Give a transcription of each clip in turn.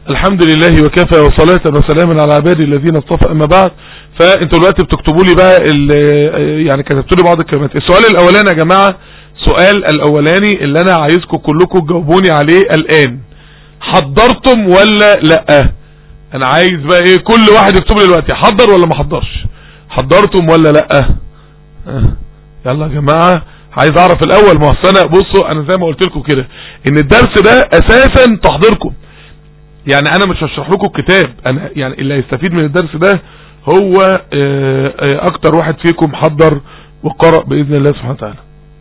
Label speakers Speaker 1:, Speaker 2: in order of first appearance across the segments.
Speaker 1: الحمد لله وكفى وصلاة وسلاما على عبادي الذين اصطفى اما بعد فانتوا دلوقتي بتكتبوا لي بقى ال- يعني كتبتوا لي بعض الكلمات السؤال الاولاني يا جماعة سؤال الاولاني اللي انا عايزكم كلكم تجاوبوني عليه الان حضرتم ولا لا انا عايز بقى ايه كل واحد يكتب لي دلوقتي حضر ولا ما حضرش حضرتم ولا لا آه. يلا يا جماعة عايز اعرف الاول ما هو أصل انا بصوا انا زي ما قلت لكم كده ان الدرس ده اساسا تحضيركم يعني انا مش هشرح لكم الكتاب انا يعني اللي هيستفيد من الدرس ده هو آه، آه، اكتر واحد فيكم حضر وقرأ باذن الله سبحانه وتعالى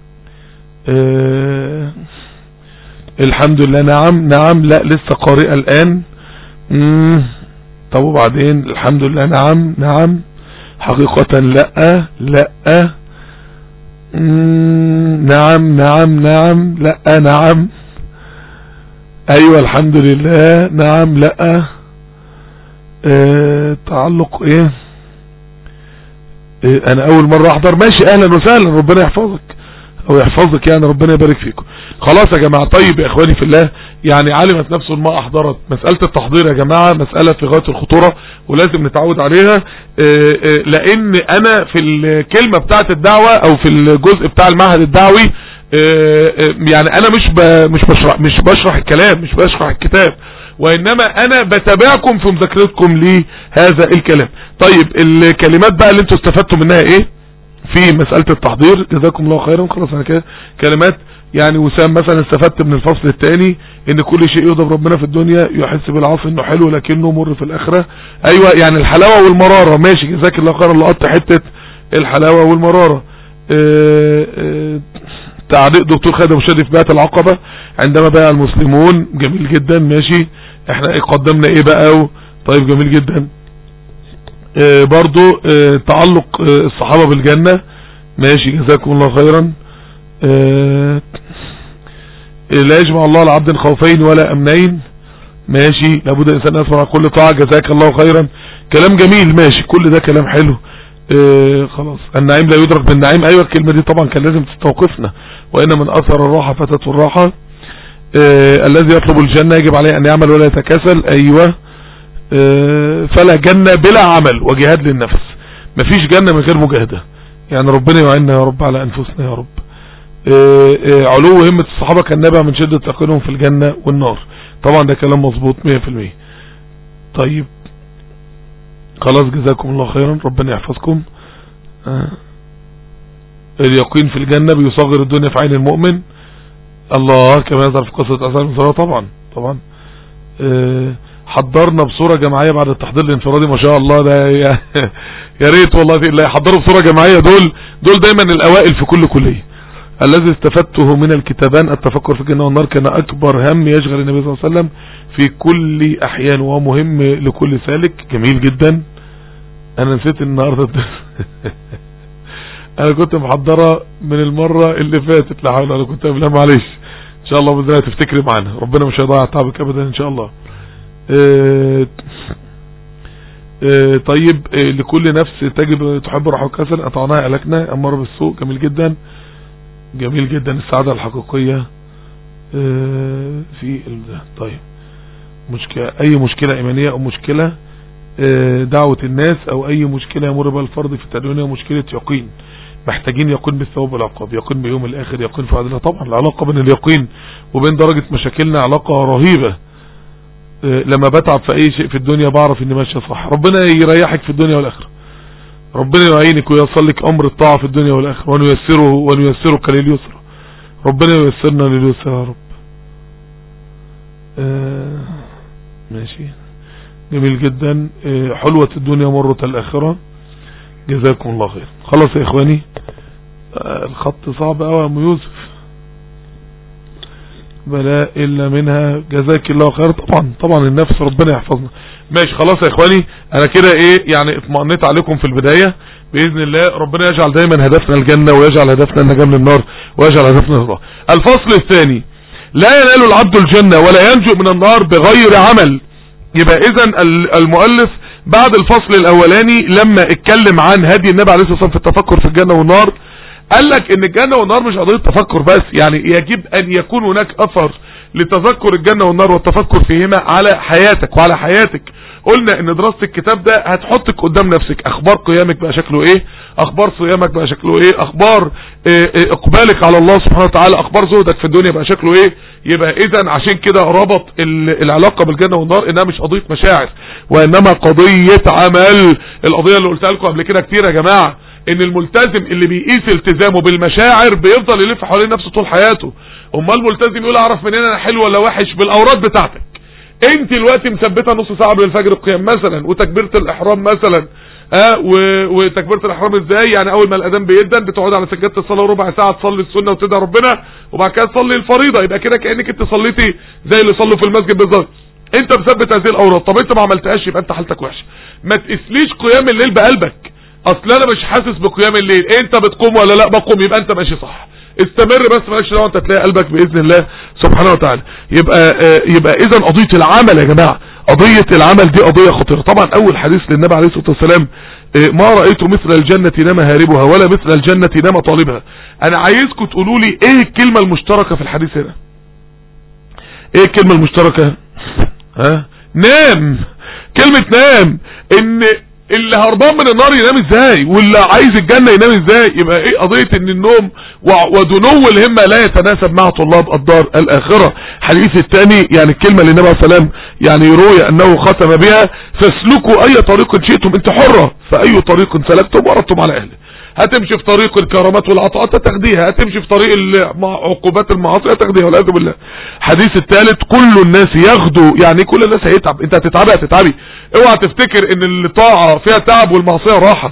Speaker 1: آه، الحمد لله نعم نعم لا لسه قارئة الان مم، طب وبعدين الحمد لله نعم نعم حقيقة لا لا مم، نعم نعم نعم لا نعم ايوه الحمد لله نعم لا اه تعلق ايه إيه انا اول مرة احضر ماشي اهلا وسهلا ربنا يحفظك او يحفظك يعني ربنا يبارك فيكم خلاص يا جماعة طيب يا اخواني في الله يعني علمت نفس ما احضرت مسألة التحضير يا جماعة مسألة في غاية الخطورة ولازم نتعود عليها اه اه لان انا في الكلمة بتاعت الدعوة او في الجزء بتاع المعهد الدعوي اه اه يعني انا مش ب- مش بشرح مش بشرح الكلام مش بشرح الكتاب وانما انا بتابعكم في مذاكرتكم لهذا الكلام طيب الكلمات بقى اللي انتوا استفدتوا منها ايه في مسألة التحضير جزاكم الله خيرا خلاص انا كده كلمات يعني وسام مثلا استفدت من الفصل الثاني ان كل شيء يغضب ربنا في الدنيا يحس بالعاصي انه حلو لكنه مر في الاخرة ايوه يعني الحلاوة والمرارة ماشي جزاك الله خيرا لقطت حتة الحلاوة والمرارة اه اه تعليق دكتور خادم شادي في بيعة العقبة عندما باع المسلمون جميل جدا ماشي احنا ايه قدمنا ايه بقى و... طيب جميل جدا اه برضو اه تعلق اه الصحابة بالجنة ماشي جزاكم الله خيرا اه لا يجمع الله لعبد خوفين ولا امنين ماشي لابد الانسان يصبر على كل طاعة جزاك الله خيرا كلام جميل ماشي كل ده كلام حلو اه خلاص النعيم لا يدرك بالنعيم ايوه الكلمة دي طبعا كان لازم تستوقفنا وان من اثر الراحة فتت الراحة اه الذي يطلب الجنة يجب عليه ان يعمل ولا يتكاسل ايوه اه فلا جنة بلا عمل وجهاد للنفس مفيش جنة من غير مجاهدة يعني ربنا يعيننا يا رب على انفسنا يا رب اه اه علو همة الصحابة كان نابع من شدة تقينهم في الجنة والنار طبعا ده كلام مظبوط 100% طيب خلاص جزاكم الله خيرا ربنا يحفظكم آه. اليقين في الجنة بيصغر الدنيا في عين المؤمن الله كما يظهر في قصة أسال المصارى طبعا طبعا آه. حضرنا بصورة جماعية بعد التحضير الانفرادي ما شاء الله ده يا, يا ريت والله لا يحضروا بصورة جماعية دول دول دايما الأوائل في كل كلية الذي استفدته من الكتابان التفكر في الجنة والنار كان أكبر هم يشغل النبي صلى الله عليه وسلم في كل أحيان وهو مهم لكل سالك جميل جدا أنا نسيت النهاردة أنا كنت محضرة من المرة اللي فاتت لا حول ولا قوة إلا بالله معلش إن شاء الله بإذن الله تفتكري معانا ربنا مش هيضيع تعبك أبدا إن شاء الله اه اه طيب اه لكل نفس تجب تحب راحة وكسل أطعناها ألكنا أمر بالسوء جميل جدا جميل جدا السعادة الحقيقية اه في ال- طيب مشكلة اي مشكلة ايمانية او مشكلة اه دعوة الناس او اي مشكلة يمر بها الفرد في التدوينية مشكلة يقين محتاجين يقين بالثواب والعقاب يقين بيوم الاخر يقين في عدلنا طبعا العلاقة بين اليقين وبين درجة مشاكلنا علاقة رهيبة اه لما بتعب في اي شيء في الدنيا بعرف اني ماشية صح ربنا يريحك في الدنيا والاخرة ربنا يعينك ويصل لك امر الطاعة في الدنيا والاخرة ونيسره ونيسرك لليسر ربنا ييسرنا لليسر يا رب آه ماشي جميل جدا آه حلوة الدنيا مرة الاخرة جزاكم الله خير خلاص يا اخواني آه الخط صعب اوي يا ام يوسف بلاء الا منها جزاك الله خير طبعا طبعا النفس ربنا يحفظنا ماشي خلاص يا اخواني انا كده ايه يعني اطمئنيت عليكم في البداية باذن الله ربنا يجعل دايما هدفنا الجنة ويجعل هدفنا النجاة من النار ويجعل هدفنا الله الفصل الثاني لا ينال العبد الجنة ولا ينجو من النار بغير عمل يبقى اذا المؤلف بعد الفصل الاولاني لما اتكلم عن هدي النبي عليه الصلاة والسلام في التفكر في الجنة والنار قال لك ان الجنة والنار مش قضية تفكر بس يعني يجب ان يكون هناك اثر لتذكر الجنة والنار والتفكر فيهما على حياتك وعلى حياتك قلنا ان دراسة الكتاب ده هتحطك قدام نفسك اخبار قيامك بقى شكله ايه اخبار صيامك بقى شكله ايه اخبار إيه إيه اقبالك على الله سبحانه وتعالى اخبار زهدك في الدنيا بقى شكله ايه يبقى اذا عشان كده ربط العلاقة بالجنة والنار انها مش قضية مشاعر وانما قضية عمل القضية اللي قلتها لكم قبل كده كتير يا جماعة ان الملتزم اللي بيقيس التزامه بالمشاعر بيفضل يلف حوالين نفسه طول حياته امال الملتزم يقول اعرف منين انا حلو ولا وحش بالاوراد بتاعتك انت دلوقتي مثبته نص ساعه قبل الفجر القيام مثلا وتكبيره الاحرام مثلا اه وتكبيره الاحرام ازاي يعني اول ما الاذان بيدن بتقعد على سجاده الصلاه ربع ساعه تصلي السنه وتدعي ربنا وبعد كده تصلي الفريضه يبقى كده كانك انت صليتي زي اللي صلوا في المسجد بالظبط انت مثبت هذه الاوراد طب انت ما عملتهاش يبقى انت حالتك وحشه ما تقيسليش قيام الليل بقلبك اصل انا مش حاسس بقيام الليل انت بتقوم ولا لا بقوم يبقى انت ماشي صح استمر بس مالكش دعوه انت تلاقي قلبك باذن الله سبحانه وتعالى يبقى آه يبقى اذا قضيه العمل يا جماعه قضيه العمل دي قضيه خطيره طبعا اول حديث للنبي عليه الصلاه والسلام آه ما رايت مثل الجنه نام هاربها ولا مثل الجنه نام طالبها انا عايزكم تقولوا لي ايه الكلمه المشتركه في الحديث هنا ايه الكلمه المشتركه ها نام كلمه نام ان اللي هربان من النار ينام ازاي واللي عايز الجنة ينام ازاي يبقى ايه قضية ان النوم ودنو الهمة لا يتناسب مع طلاب الدار الاخرة حديث الثاني يعني الكلمة اللي النبي عليه السلام يعني يروي انه ختم بها فاسلكوا اي طريق شئتم انت حرة فاي طريق سلكتم وردتم على اهله هتمشي في طريق الكرامات والعطاءات تاخديها هتمشي في طريق عقوبات المعاصي تاخديها والعياذ بالله الحديث الثالث كل الناس ياخدوا يعني كل الناس هيتعب انت هتتعبي هتتعبي اوعى تفتكر ان الطاعة فيها تعب والمعصية راحة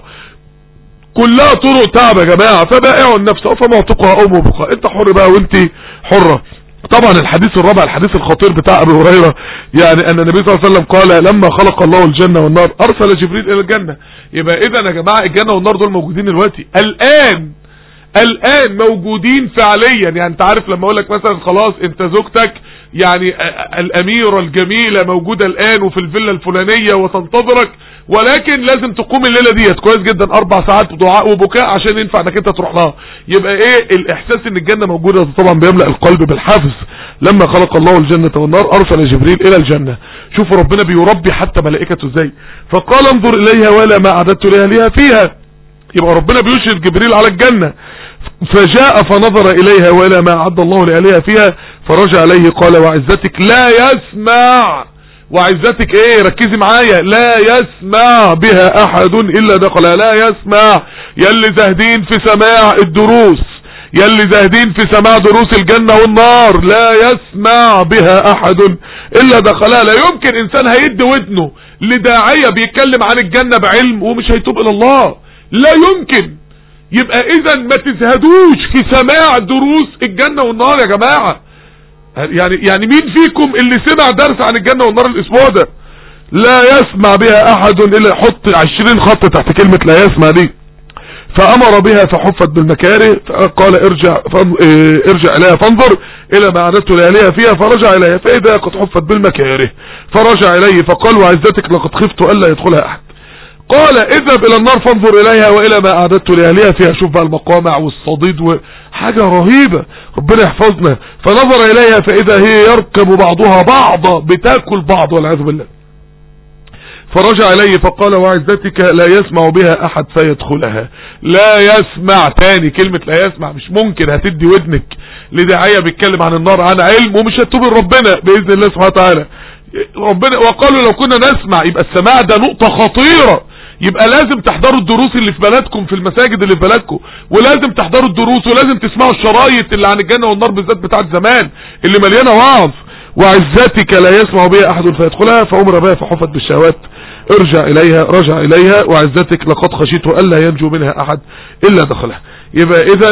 Speaker 1: كلها طرق تعب يا جماعة فبائع النفس فمعتقها او موبقها انت حر بقى وانت حرة طبعا الحديث الرابع الحديث الخطير بتاع ابي هريرة يعني ان النبي صلى الله عليه وسلم قال لما خلق الله الجنة والنار ارسل جبريل الى الجنة يبقى اذا يا جماعة الجنة والنار دول موجودين دلوقتي الان الان موجودين فعليا يعني انت عارف لما اقول لك مثلا خلاص انت زوجتك يعني الاميرة الجميلة موجودة الان وفي الفيلا الفلانية وتنتظرك ولكن لازم تقوم الليلة ديت كويس جدا اربع ساعات دعاء وبكاء عشان ينفع انك انت تروح لها يبقى ايه الاحساس ان الجنة موجودة طبعا بيملأ القلب بالحفز لما خلق الله الجنة والنار ارسل جبريل الى الجنة شوفوا ربنا بيربي حتى ملائكته ازاي فقال انظر اليها ولا ما اعددت لها ليها فيها يبقى ربنا بيشهد جبريل على الجنة فجاء فنظر اليها والى ما اعد الله لآلهة فيها فرجع اليه قال وعزتك لا يسمع وعزتك ايه ركزي معايا لا يسمع بها احد الا دخلها لا يسمع يلي زاهدين في سماع الدروس يلي زاهدين في سماع دروس الجنة والنار لا يسمع بها احد الا دخلها لا يمكن انسان هيد ودنه لداعية بيتكلم عن الجنة بعلم ومش هيتوب الى الله لا يمكن يبقى اذا ما تزهدوش في سماع دروس الجنة والنار يا جماعة يعني يعني مين فيكم اللي سمع درس عن الجنة والنار الاسبوع ده لا يسمع بها احد الا يحط عشرين خط تحت كلمة لا يسمع دي فامر بها فحفت بالمكاره قال ارجع اه ارجع اليها فانظر الى ما عددت لآلهة فيها فرجع اليها فاذا قد حفت بالمكاره فرجع اليه فقال وعزتك لقد خفت الا يدخلها احد قال اذهب الى النار فانظر اليها والى ما اعددت لأهلها فيها شوف بقى المقامع والصديد وحاجة رهيبة ربنا يحفظنا فنظر اليها فاذا هي يركب بعضها بعضا بتاكل بعض والعياذ بالله فرجع اليه فقال وعزتك لا يسمع بها احد فيدخلها لا يسمع تاني كلمة لا يسمع مش ممكن هتدي ودنك لداعية بيتكلم عن النار عن علم ومش هتوب ربنا باذن الله سبحانه وتعالى ربنا وقالوا لو كنا نسمع يبقى السماع ده نقطة خطيرة يبقى لازم تحضروا الدروس اللي في بلدكم في المساجد اللي في بلدكم ولازم تحضروا الدروس ولازم تسمعوا الشرايط اللي عن الجنة والنار بالذات بتاعت زمان اللي مليانة وعظ وعزتك لا يسمع بها احد فيدخلها فامر بها فحفت بالشهوات ارجع اليها رجع اليها وعزتك لقد خشيت الا ينجو منها احد الا دخلها يبقى اذا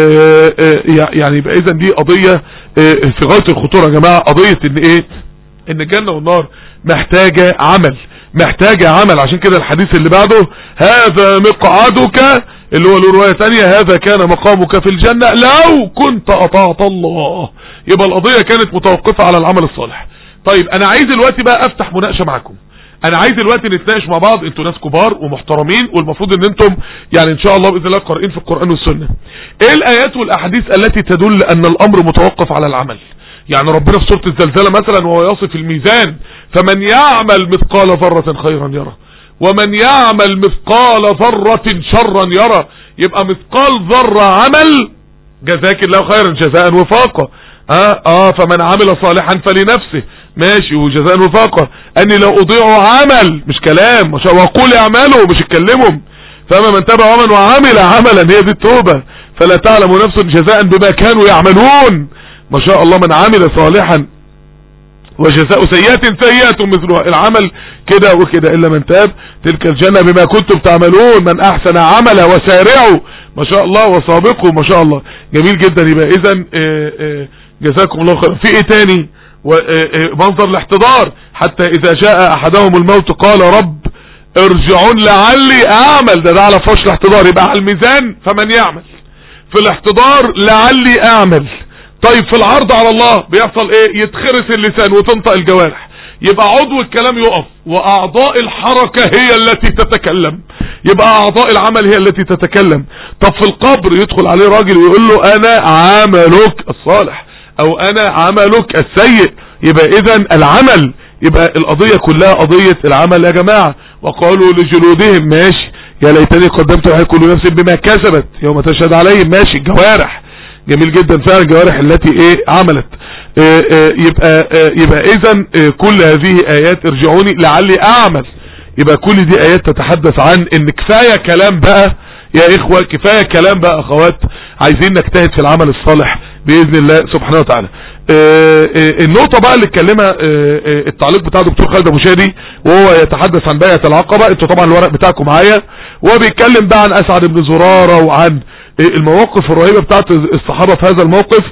Speaker 1: يعني يبقى اذا دي قضية في غاية الخطورة يا جماعة قضية ان ايه ان الجنة والنار محتاجة عمل محتاجة عمل عشان كده الحديث اللي بعده هذا مقعدك اللي هو له رواية تانية هذا كان مقامك في الجنة لو كنت اطعت الله يبقى القضية كانت متوقفة على العمل الصالح طيب انا عايز دلوقتي بقى افتح مناقشة معاكم انا عايز دلوقتي نتناقش مع بعض انتوا ناس كبار ومحترمين والمفروض ان انتم يعني ان شاء الله باذن الله قارئين في القرآن والسنة ايه الايات والاحاديث التي تدل ان الامر متوقف على العمل يعني ربنا في سورة الزلزلة مثلا وهو يصف الميزان فمن يعمل مثقال ذرة خيرا يرى ومن يعمل مثقال ذرة شرا يرى يبقى مثقال ذرة عمل جزاك الله خيرا جزاء وفاقا اه اه فمن عمل صالحا فلنفسه ماشي وجزاء وفاقا اني لو اضيع عمل مش كلام مش وقول اعملوا مش اتكلمهم فما من تبع ومن وعمل عملا هي دي التوبة فلا تعلم نفس جزاء بما كانوا يعملون ما شاء الله من عمل صالحا وجزاء سيئة سيئة مثلها العمل كده وكده إلا من تاب تلك الجنة بما كنتم تعملون من أحسن عمل وسارعوا ما شاء الله وسابقوا ما شاء الله جميل جدا يبقى إذا جزاكم الله خير في إيه تاني منظر الاحتضار حتى إذا جاء أحدهم الموت قال رب ارجعون لعلي أعمل ده ده على فرش الاحتضار يبقى على الميزان فمن يعمل في الاحتضار لعلي أعمل طيب في العرض على الله بيحصل ايه يتخرس اللسان وتنطق الجوارح يبقى عضو الكلام يقف واعضاء الحركة هي التي تتكلم يبقى اعضاء العمل هي التي تتكلم طب في القبر يدخل عليه راجل ويقول له انا عملك الصالح او انا عملك السيء يبقى اذا العمل يبقى القضية كلها قضية العمل يا جماعة وقالوا لجلودهم ماشي يا ليتني قدمت لها كل نفس بما كسبت يوم تشهد عليهم ماشي الجوارح جميل جدا فعلا الجوارح التي ايه عملت اه اه يبقى اه يبقى اذا كل هذه ايات ارجعوني لعلي اعمل يبقى كل دي ايات تتحدث عن ان كفاية كلام بقى يا اخوة كفاية كلام بقى اخوات عايزين نجتهد في العمل الصالح باذن الله سبحانه وتعالى النقطة بقى اللي اتكلمها التعليق بتاع دكتور خالد ابو شادي وهو يتحدث عن بيعة العقبة انتوا طبعا الورق بتاعكم معايا وهو بيتكلم بقى عن اسعد بن زرارة وعن المواقف الرهيبة بتاعت الصحابة في هذا الموقف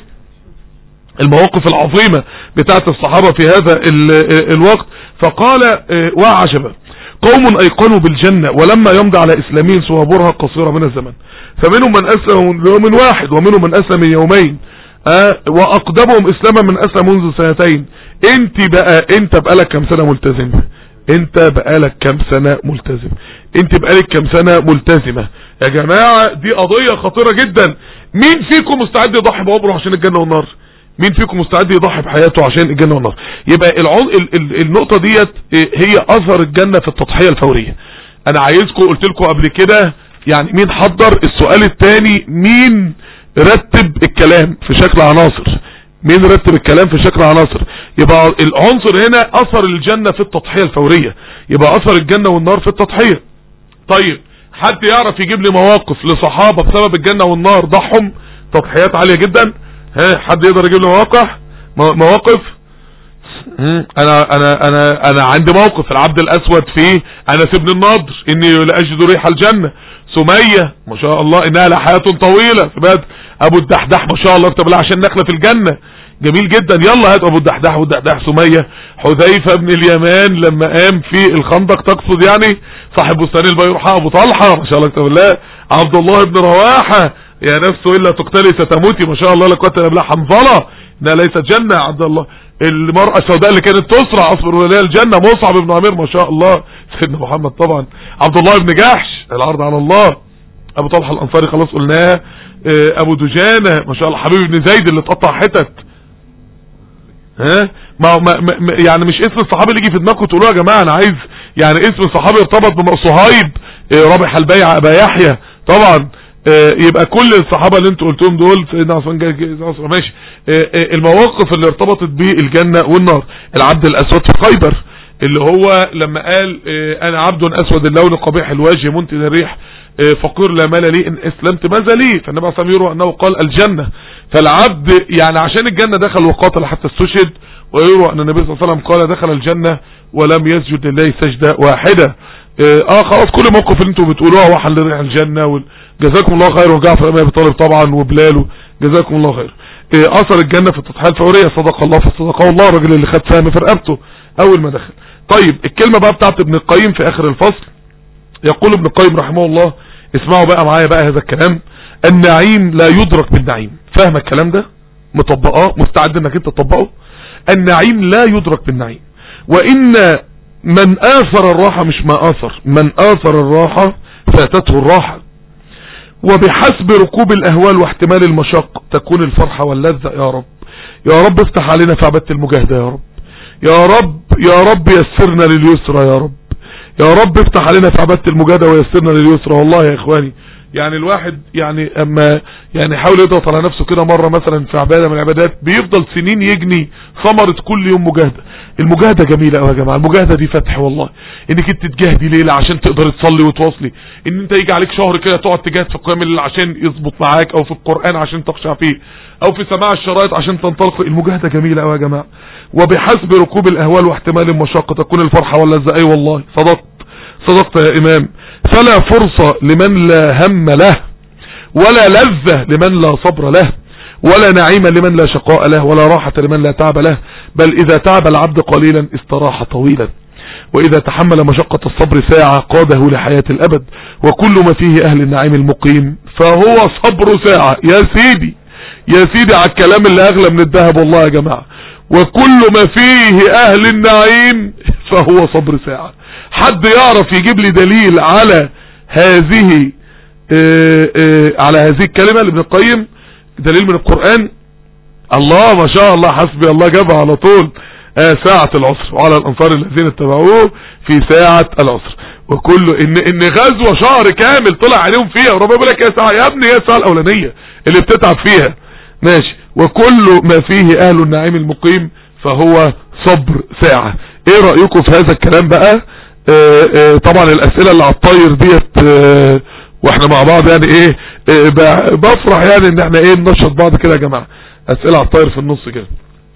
Speaker 1: المواقف العظيمة بتاعت الصحابة في هذا الوقت فقال وعجبا قوم ايقنوا بالجنة ولما يمضي على اسلامين صوابرها قصيرة من الزمن فمنهم من اسلم من يوم واحد ومنهم من اسلم من يومين أه واقدمهم اسلاما من اسلم منذ سنتين انت بقى انت بقالك كم سنة ملتزم انت بقالك كم سنة ملتزم انت بقالك كم سنة ملتزمة يا جماعة دي قضية خطيرة جدا مين فيكم مستعد يضحي بعمره عشان الجنة والنار مين فيكم مستعد يضحي بحياته عشان الجنة والنار يبقى العن... ال... ال... النقطة ديت هي اثر الجنة في التضحية الفورية انا عايزكم قلت لكم قبل كده يعني مين حضر السؤال الثاني مين رتب الكلام في شكل عناصر مين رتب الكلام في شكل عناصر يبقى العنصر هنا اثر الجنة في التضحية الفورية يبقى اثر الجنة والنار في التضحية طيب حد يعرف يجيب لي مواقف لصحابة بسبب الجنة والنار ضحهم تضحيات عالية جدا ها حد يقدر يجيب لي مواقع مواقف انا انا انا انا عندي موقف العبد الاسود في انس بن النضر اني لاجد ريح الجنة سمية ما شاء الله انها لحياة طويلة في بلد ابو الدحدح ما شاء الله اكتب لها عشان نخلة في الجنة جميل جدا يلا هات ابو الدحدح والدحدح سمية حذيفة بن اليمان لما قام في الخندق تقصد يعني صاحب بستان البيرحاء ابو طلحة ما شاء الله اكتب الله عبد الله بن رواحة يا نفسه الا تقتلي ستموتي ما شاء الله لا قوه الا بالله حنظله انها ليست جنة يا عبد الله المرأة السوداء اللي كانت تسرع اصبر وليها الجنة مصعب بن عمير ما شاء الله سيدنا محمد طبعا عبد الله بن جحش العرض على الله ابو طلحة الانصاري خلاص قلناه ابو دجانة ما شاء الله حبيب بن زيد اللي اتقطع حتت ها ما, ما, ما يعني مش اسم الصحابي اللي يجي في دماغكم تقولوه يا جماعه انا عايز يعني اسم الصحابي ارتبط بصهيب رابح البيع ابا يحيى طبعا يبقى كل الصحابة اللي انتوا قلتهم دول سيدنا عثمان ماشي المواقف اللي ارتبطت بالجنة والنار العبد الاسود في خيبر اللي هو لما قال انا عبد اسود اللون قبيح الوجه منتن الريح فقير لا مال لي ان اسلمت ماذا لي فالنبي عليه الصلاه يروى انه قال الجنة فالعبد يعني عشان الجنة دخل وقاتل حتى استشهد ويروى ان النبي صلى الله عليه وسلم قال دخل الجنة ولم يسجد لله سجدة واحدة اه خلاص كل موقف اللي انتوا بتقولوها وحل ريح الجنة وال... جزاكم الله خير وجعفر ابي طالب طبعا وبلال جزاكم الله خير اه اثر الجنة في التضحية الفورية صدق الله فصدقه الله الراجل اللي خد فهم في رقبته اول ما دخل طيب الكلمة بقى بتاعت ابن القيم في اخر الفصل يقول ابن القيم رحمه الله اسمعوا بقى معايا بقى هذا الكلام النعيم لا يدرك بالنعيم فاهم الكلام ده مطبقاه مستعد انك انت تطبقه النعيم لا يدرك بالنعيم وان من آثر الراحة مش ما آثر من آثر الراحة فاتته الراحة وبحسب ركوب الأهوال واحتمال المشق تكون الفرحة واللذة يا رب يا رب افتح علينا في عبادة المجاهدة يا رب يا رب يا رب يسرنا لليسرى يا رب يا رب افتح علينا في عبادة المجاهدة ويسرنا لليسرى والله يا اخواني يعني الواحد يعني اما يعني حاول يضغط على نفسه كده مرة مثلا في عبادة من العبادات بيفضل سنين يجني ثمرة كل يوم مجاهدة المجاهدة جميلة قوي يا جماعة المجاهدة دي فتح والله انك انت تجاهدي ليلة عشان تقدر تصلي وتواصلي ان انت يجي عليك شهر كده تقعد تجاهد في قيام الليل عشان يظبط معاك او في القرآن عشان تخشع فيه او في سماع الشرائط عشان تنطلق المجاهدة جميلة قوي يا جماعة وبحسب ركوب الاهوال واحتمال المشقة تكون الفرحة واللذة اي والله صدقت صدقت يا امام فلا فرصة لمن لا هم له ولا لذة لمن لا صبر له ولا نعيم لمن لا شقاء له ولا راحة لمن لا تعب له بل إذا تعب العبد قليلا استراح طويلا وإذا تحمل مشقة الصبر ساعة قاده لحياة الأبد وكل ما فيه أهل النعيم المقيم فهو صبر ساعة يا سيدي يا سيدي على الكلام اللي أغلى من الذهب والله يا جماعة وكل ما فيه أهل النعيم فهو صبر ساعة حد يعرف يجيب لي دليل على هذه آآ آآ على هذه الكلمة لابن القيم دليل من القرآن الله ما شاء الله حسبي الله جابها على طول آه ساعة العصر وعلى الأنصار الذين اتبعوه في ساعة العصر وكل إن, إن غزوة شهر كامل طلع عليهم فيها وربنا يقول لك يا ساعة يا ابني هي الساعة الأولانية اللي بتتعب فيها ماشي وكل ما فيه أهل النعيم المقيم فهو صبر ساعة ايه رأيكم في هذا الكلام بقى آه آه طبعا الأسئلة اللي على الطاير ديت واحنا مع بعض يعني ايه بفرح يعني ان احنا ايه ننشط بعض كده يا جماعة اسئلة على الطاير في النص كده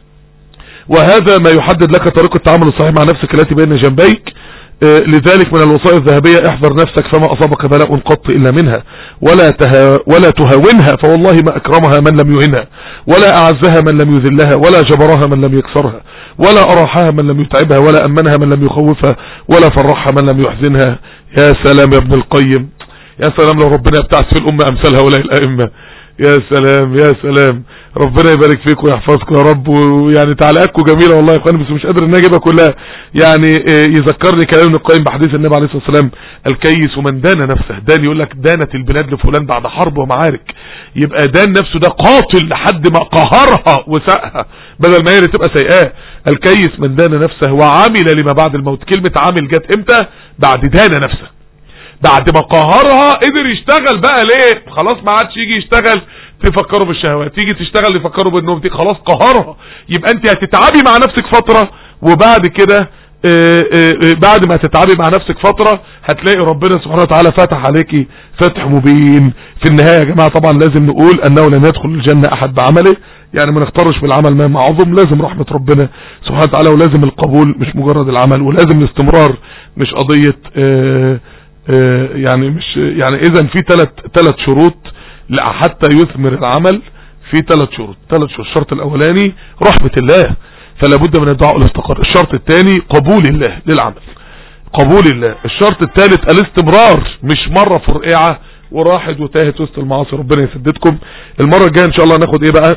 Speaker 1: وهذا ما يحدد لك طريقة التعامل الصحيح مع نفسك التي بين جنبيك لذلك من الوصايا الذهبية احذر نفسك فما اصابك بلاء قط الا منها ولا تها ولا تهاونها فوالله ما اكرمها من لم يهنها ولا اعزها من لم يذلها ولا جبرها من لم يكسرها ولا اراحها من لم يتعبها ولا امنها من لم يخوفها ولا فرحها من لم يحزنها يا سلام يا ابن القيم يا سلام لو ربنا يبتعث في الامة امثال هؤلاء الائمة يا سلام يا سلام ربنا يبارك فيك ويحفظكم يا رب ويعني تعليقاتكم جميلة والله يا اخواني بس مش قادر ان اجيبها كلها يعني يذكرني كلام ابن القيم بحديث النبي عليه الصلاة والسلام الكيس ومن دان نفسه دان يقول لك دانت البلاد لفلان بعد حرب ومعارك يبقى دان نفسه ده قاتل لحد ما قهرها وساءها بدل ما هي اللي تبقى سيئاه الكيس من دان نفسه وعمل لما بعد الموت كلمة عامل جت امتى بعد دان نفسه بعد ما قهرها قدر يشتغل بقى ليه خلاص ما عادش يجي يشتغل تفكروا بالشهوات تيجي تشتغل يفكروا بالنوم دي خلاص قهرها يبقى انت هتتعبي مع نفسك فترة وبعد كده اه اه بعد ما تتعبي مع نفسك فترة هتلاقي ربنا سبحانه وتعالى فتح عليكي فتح مبين في النهاية يا جماعة طبعا لازم نقول انه لن يدخل الجنة احد بعمله يعني ما نختارش بالعمل مهما عظم لازم رحمة ربنا سبحانه وتعالى ولازم القبول مش مجرد العمل ولازم الاستمرار مش قضية اه يعني مش يعني اذا في ثلاث ثلاث شروط حتى يثمر العمل في ثلاث شروط ثلاث شروط الشرط الاولاني رحمة الله فلا بد من الدعاء والافتقار الشرط الثاني قبول الله للعمل قبول الله الشرط الثالث الاستمرار مش مرة فرقعة وراحت وتاهت وسط المعاصي ربنا يسددكم المرة الجاية ان شاء الله هناخد ايه بقى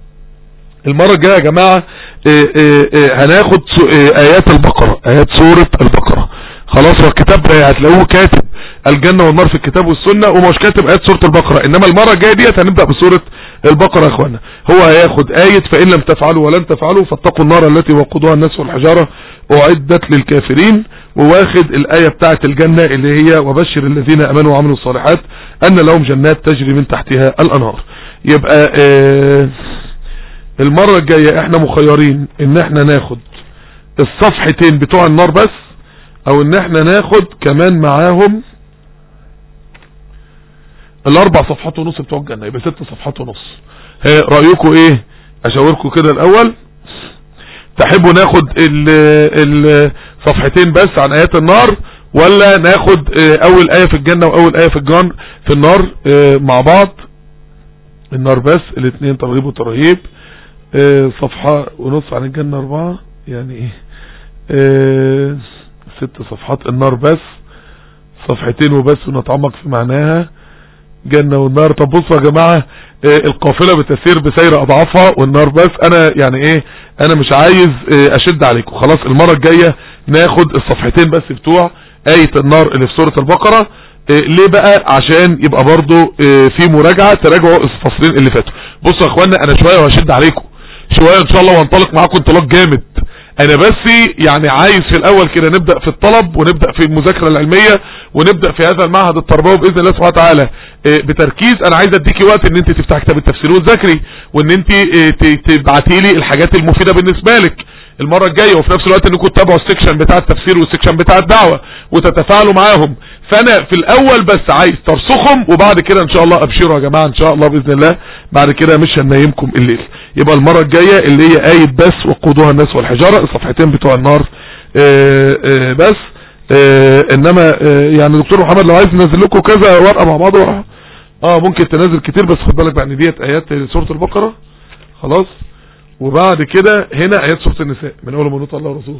Speaker 1: المرة الجاية يا جماعة إيه إيه إيه هناخد ايات البقرة ايات سورة البقرة خلاص هو الكتاب هتلاقوه كاتب الجنة والنار في الكتاب والسنة ومش كاتب آيات سورة البقرة انما المرة الجاية ديت هنبدأ بسورة البقرة يا اخوانا هو هياخد آية فإن لم تفعلوا ولن تفعلوا فاتقوا النار التي وقودها الناس والحجارة أعدت للكافرين وواخد الآية بتاعة الجنة اللي هي وبشر الذين أمنوا وعملوا الصالحات أن لهم جنات تجري من تحتها الأنهار يبقى آه المرة الجاية احنا مخيرين ان احنا ناخد الصفحتين بتوع النار بس او ان احنا ناخد كمان معاهم الاربع صفحات ونص بتوع الجنة يبقى ست صفحات ونص ها رأيكم ايه اشاوركم كده الاول تحبوا ناخد الصفحتين بس عن ايات النار ولا ناخد اول اية في الجنة واول اية في الجن في النار مع بعض النار بس الاثنين ترغيب وترهيب صفحة ونص عن الجنة اربعة يعني ايه ست صفحات النار بس صفحتين وبس ونتعمق في معناها جنة والنار طب بصوا يا جماعة اه القافلة بتسير بسير اضعافها والنار بس انا يعني ايه انا مش عايز اه اشد عليكم خلاص المرة الجاية ناخد الصفحتين بس بتوع آية النار اللي في سورة البقرة اه ليه بقى عشان يبقى برضو في مراجعة تراجعوا الفصلين اللي فاتوا بصوا يا اخوانا انا شوية وهشد عليكم شوية ان شاء الله وانطلق معاكم انطلاق جامد انا بس يعني عايز في الاول كده نبدأ في الطلب ونبدأ في المذاكرة العلمية ونبدأ في هذا المعهد التربوي باذن الله سبحانه وتعالى اه بتركيز انا عايز اديكي وقت ان انت تفتح كتاب التفسير وتذاكري وان انت اه تبعتي لي الحاجات المفيدة بالنسبة لك المرة الجاية وفي نفس الوقت انكم تتابعوا السكشن بتاع التفسير والسكشن بتاع الدعوة وتتفاعلوا معاهم فانا في الاول بس عايز ترسخهم وبعد كده ان شاء الله ابشروا يا جماعة ان شاء الله باذن الله بعد كده مش هننيمكم الليل يبقى المرة الجاية اللي هي آية بس وقودها الناس والحجارة الصفحتين بتوع النار اه اه بس اه انما يعني دكتور محمد لو عايز ننزل لكم كذا ورقة مع بعض ورقة اه ممكن تنزل كتير بس خد بالك بقى ان ديت ايات سورة البقرة خلاص وبعد كده هنا ايات سورة النساء من اول ما نطلع الله ورسوله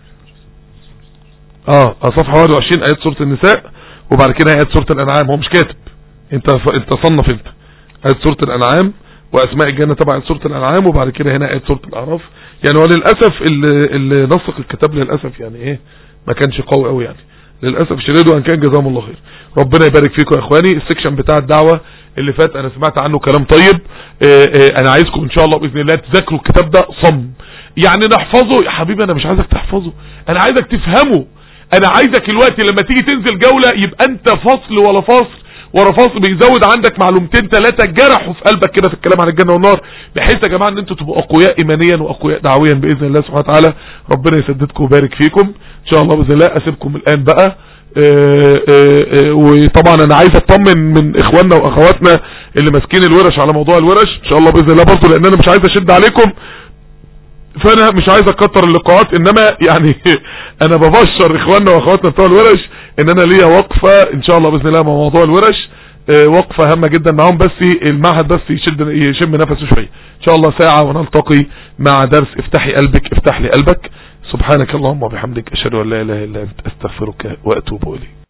Speaker 1: اه صفحة 21 ايات سورة النساء وبعد كده ايات سورة الانعام هو مش كاتب انت انت صنف انت ايات سورة الانعام واسماء الجنة تبع سورة الانعام وبعد كده هنا ايات سورة الاعراف يعني هو للاسف اللي, اللي نسق الكتاب للاسف يعني ايه ما كانش قوي قوي يعني للاسف الشديد وان كان جزاهم الله خير ربنا يبارك فيكم يا اخواني السكشن بتاع الدعوة اللي فات انا سمعت عنه كلام طيب اه اه انا عايزكم ان شاء الله باذن الله تذاكروا الكتاب ده صم يعني نحفظه يا حبيبي انا مش عايزك تحفظه انا عايزك تفهمه انا عايزك الوقت لما تيجي تنزل جولة يبقى انت فصل ولا فصل ورا فاصل بيزود عندك معلومتين ثلاثة جرحوا في قلبك كده في الكلام عن الجنة والنار بحيث يا جماعة ان انتوا تبقوا اقوياء ايمانيا واقوياء دعويا باذن الله سبحانه وتعالى ربنا يسددكم ويبارك فيكم ان شاء الله باذن الله اسيبكم الان بقى اه اه اه وطبعا انا عايز اطمن من اخواننا واخواتنا اللي ماسكين الورش على موضوع الورش ان شاء الله باذن الله برضه لان انا مش عايز اشد عليكم فانا مش عايز اكتر اللقاءات انما يعني انا ببشر اخواننا واخواتنا بتوع الورش ان انا ليا وقفة ان شاء الله باذن الله مع موضوع الورش اه وقفة هامة جدا معاهم بس المعهد بس يشد يشم نفسه شوية ان شاء الله ساعة ونلتقي مع درس افتحي قلبك افتح لي قلبك سبحانك اللهم وبحمدك اشهد ان لا اله الا انت استغفرك واتوب اليك